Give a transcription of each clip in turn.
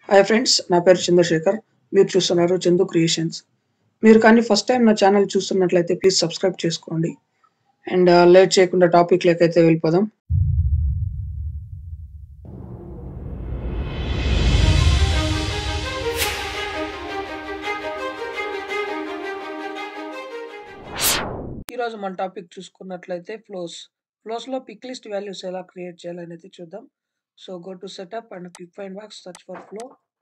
Hi friends నా పేరు చంద్రశేఖర్ మీరు చూస్తున్నారు చందు క్రియేషన్స్ మీరు కానీ ఫస్ట్ టైం నా ఛానల్ చూస్తున్నట్లయితే ప్లీజ్ సబ్స్క్రైబ్ చేసుకోండి అండ్ లేట్ చేయకుండా టాపిక్ లేకైతే వెళ్ళిపోదాం ఈరోజు మన టాపిక్ చూసుకున్నట్లయితే ఫ్లోస్ ఫ్లోస్లో పిక్ లిస్ట్ వాల్యూస్ ఎలా క్రియేట్ చేయాలనేది చూద్దాం so go to setup and click find box search for flow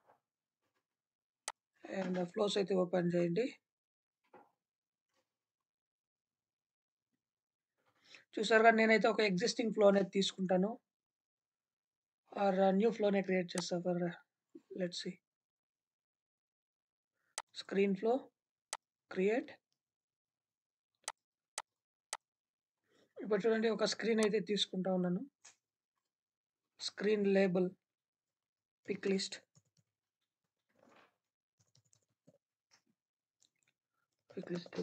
and flows అయితే ఓపెన్ చేయండి చూసారుగా నేనైతే ఒక ఎగ్జిస్టింగ్ ఫ్లో అనేది తీసుకుంటాను ఆర్ న్యూ ఫ్లోనే క్రియేట్ చేస్తా for let's see screen flow create ఇప్పుడు చూడండి ఒక స్క్రీన్ అయితే తీసుకుంటా ఉన్నాను screen label pick list pick list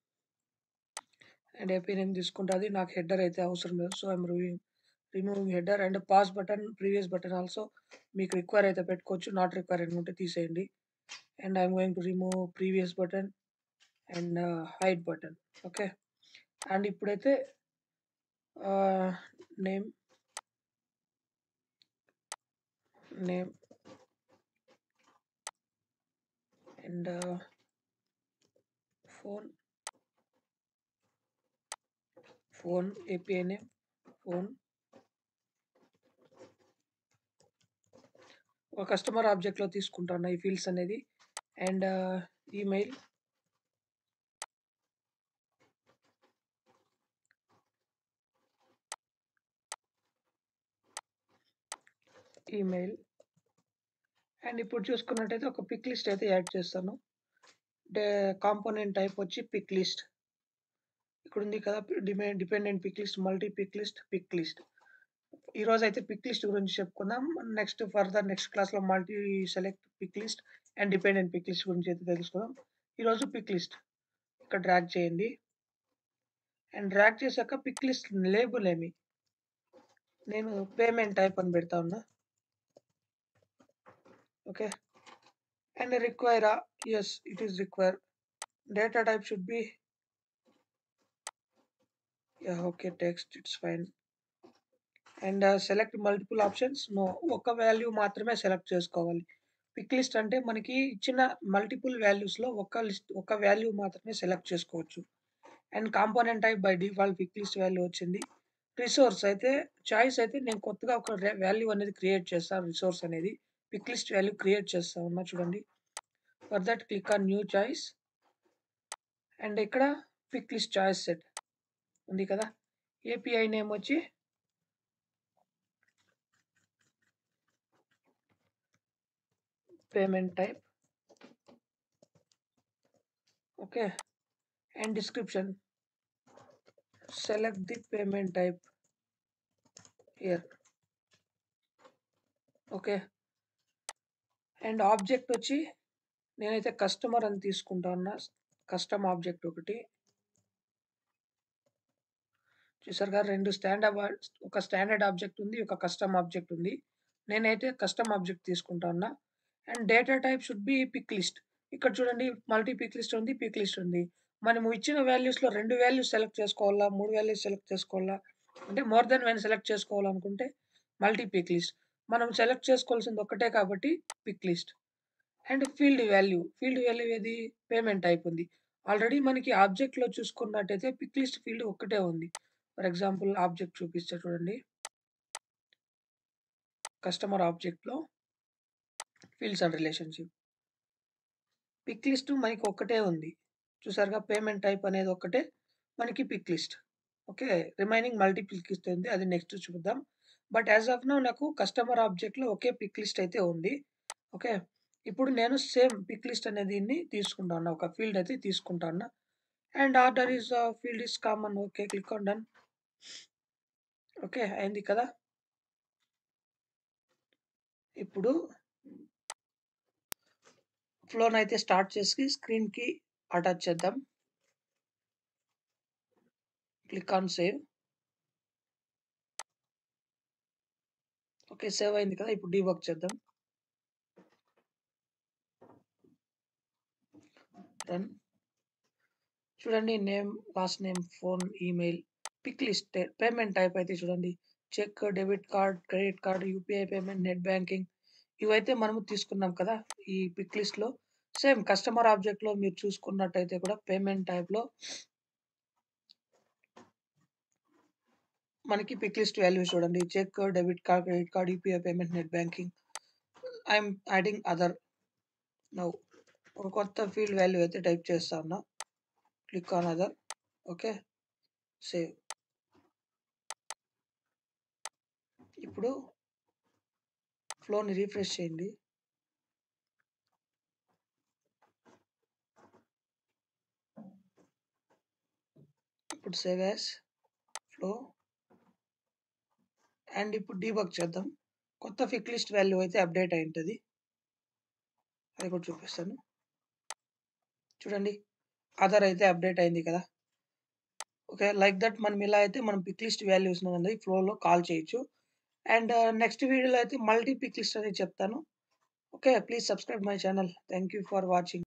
and AP name తీసుకుంటుంది నాకు హెడర్ అయితే అవసరం లేదు so I'm review removing header and pass button previous button also మీకు రిక్వైర్ అయితే పెట్టుకోవచ్చు నాట్ రిక్వైర్ అనుకుంటే తీసేయండి and I'm going to remove previous button and hide button okay and ఇప్పుడైతే name name and phone phone API name phone ఒక customer ఆబ్జెక్ట్లో తీసుకుంటాను ఈ ఫీల్డ్స్ అనేది అండ్ ఈమెయిల్ ఈమెయిల్ అండ్ ఇప్పుడు చూసుకున్నట్టయితే ఒక పిక్ లిస్ట్ అయితే యాడ్ చేస్తాను డే కాంపోనెంట్ టైప్ వచ్చి పిక్ లిస్ట్ ఇక్కడ ఉంది కదా dependent pick list multi pick list pick list ఈ రోజు అయితే పిక్ లిస్ట్ గురించి చెప్పుకుందాం నెక్స్ట్ ఫర్దర్ నెక్స్ట్ క్లాస్లో multi select pick list and dependent pick list గురించి అయితే తెలుసుకుందాం ఈరోజు పిక్ లిస్ట్ ఇక్కడ డ్రాగ్ చేయండి అండ్ డ్రాగ్ చేశాక పిక్ లిస్ట్ లేబుల్ ఏమి నేను పేమెంట్ టైప్ అని పెడతా ఉన్నా okay and రిక్వైరా yes it is require data type should be yeah okay text it's fine and select multiple options no ఒక వాల్యూ మాత్రమే సెలెక్ట్ చేసుకోవాలి పిక్ లిస్ట్ అంటే మనకి ఇచ్చిన మల్టిపుల్ వాల్యూస్లో ఒక లిస్ట్ ఒక వాల్యూ మాత్రమే సెలెక్ట్ చేసుకోవచ్చు and component type by default pick list value వచ్చింది రిసోర్స్ అయితే చాయిస్ అయితే నేను కొత్తగా ఒక వాల్యూ అనేది క్రియేట్ చేస్తాను రిసోర్స్ అనేది పిక్ లిస్ట్ వాల్యూ క్రియేట్ చేస్తా ఉన్నా చూడండి for that click on new choice and ఇక్కడ పిక్ లిస్ట్ చాయిస్ సెట్ ఉంది కదా ఏపీఐ నేమ్ వచ్చి payment type okay and description select the payment type here okay and object వచ్చి నేనైతే కస్టమర్ అని తీసుకుంటా ఉన్నా కస్టమ్ ఆబ్జెక్ట్ ఒకటి చూసారుగా రెండు స్టాండర్డ్ ఒక స్టాండర్డ్ ఆబ్జెక్ట్ ఉంది ఒక కస్టమ్ ఆబ్జెక్ట్ ఉంది నేనైతే కస్టమ్ ఆబ్జెక్ట్ తీసుకుంటా ఉన్నా and data type should be pick list ఇక్కడ చూడండి మల్టీ పిక్ లిస్ట్ ఉంది పిక్ లిస్ట్ ఉంది మనం ఇచ్చిన వాల్యూస్లో రెండు వాల్యూస్ సెలెక్ట్ చేసుకోవాలా మూడు వాల్యూస్ సెలెక్ట్ చేసుకోవాలా అంటే మోర్ దెన్ వన్ సెలెక్ట్ చేసుకోవాలనుకుంటే మల్టీ పిక్ లిస్ట్ మనం సెలెక్ట్ చేసుకోవాల్సింది ఒకటే కాబట్టి pick list and field value field value ఏది పేమెంట్ టైప్ ఉంది ఆల్రెడీ మనకి ఆబ్జెక్ట్లో చూసుకున్నట్టయితే పిక్ లిస్ట్ ఫీల్డ్ ఒక్కటే ఉంది ఫర్ ఎగ్జాంపుల్ ఆబ్జెక్ట్ చూపిస్తే చూడండి కస్టమర్ ఆబ్జెక్ట్లో fields and relationship pick list మనకి ఒక్కటే ఉంది చూసారుగా పేమెంట్ టైప్ అనేది ఒక్కటే మనకి pick list okay remaining multi pick list ఉంది అది నెక్స్ట్ చూద్దాం బట్ యాజ్ ఆఫ్ నౌ నాకు కస్టమర్ ఆబ్జెక్ట్లో ఒకే పిక్ లిస్ట్ అయితే ఉంది ఓకే ఇప్పుడు నేను సేమ్ పిక్ లిస్ట్ అనే దీన్ని తీసుకుంటా ఉన్నా ఒక ఫీల్డ్ అయితే తీసుకుంటా ఉన్నా and order is field is common okay click on done okay అయింది కదా ఇప్పుడు ఫ్లోన్ అయితే స్టార్ట్ చేసి స్క్రీన్కి అటాచ్ చేద్దాం click on save okay save అయింది కదా ఇప్పుడు డీవర్క్ చేద్దాం రన్. చూడండి name, last name, phone, email, pick list payment type అయితే చూడండి check, debit card, credit card, UPI payment, net banking ఇవైతే మనము తీసుకున్నాం కదా! ఈ పిక్ లిస్ట్‌లో. సేమ్ కస్టమర్ ఆబ్జెక్ట్‌లో మీరు చూసుకున్నట్టయితే కూడా పేమెంట్ టైప్‌లో మనకి పిక్ లిస్ట్ వాల్యూస్ చూడండి. Check, debit card, credit card, UPI payment, net banking. I am adding other now. ఒక కొత్త ఫీల్డ్ వాల్యూ అయితే టైప్ చేస్తా ఉన్నా. Click on other. Okay. Save. ఇప్పుడు ఫ్లోని రిఫ్రెష్ చేయండి. ఇప్పుడు సేవ్ యాస్, ఫ్లో అండ్ ఇప్పుడు డీబగ్ చేద్దాం. కొత్త పిక్ లిస్ట్ వాల్యూ అయితే అప్డేట్ అయ్యుంటది. అది కూడా చూపిస్తాను. చూడండి. అదర్ అయితే అప్డేట్ అయింది కదా! ఓకే. లైక్ థట్ మనం ఇలా అయితే మనం పిక్ లిస్ట్ వాల్యూస్‌ని అనేది ఫ్లోలో కాల్ చేయొచ్చు. అండ్ నెక్స్ట్ వీడియోలో అయితే మల్టీ పిక్ లిస్ట్ అనేది చెప్తాను. Okay. Please subscribe my channel. Thank you for watching.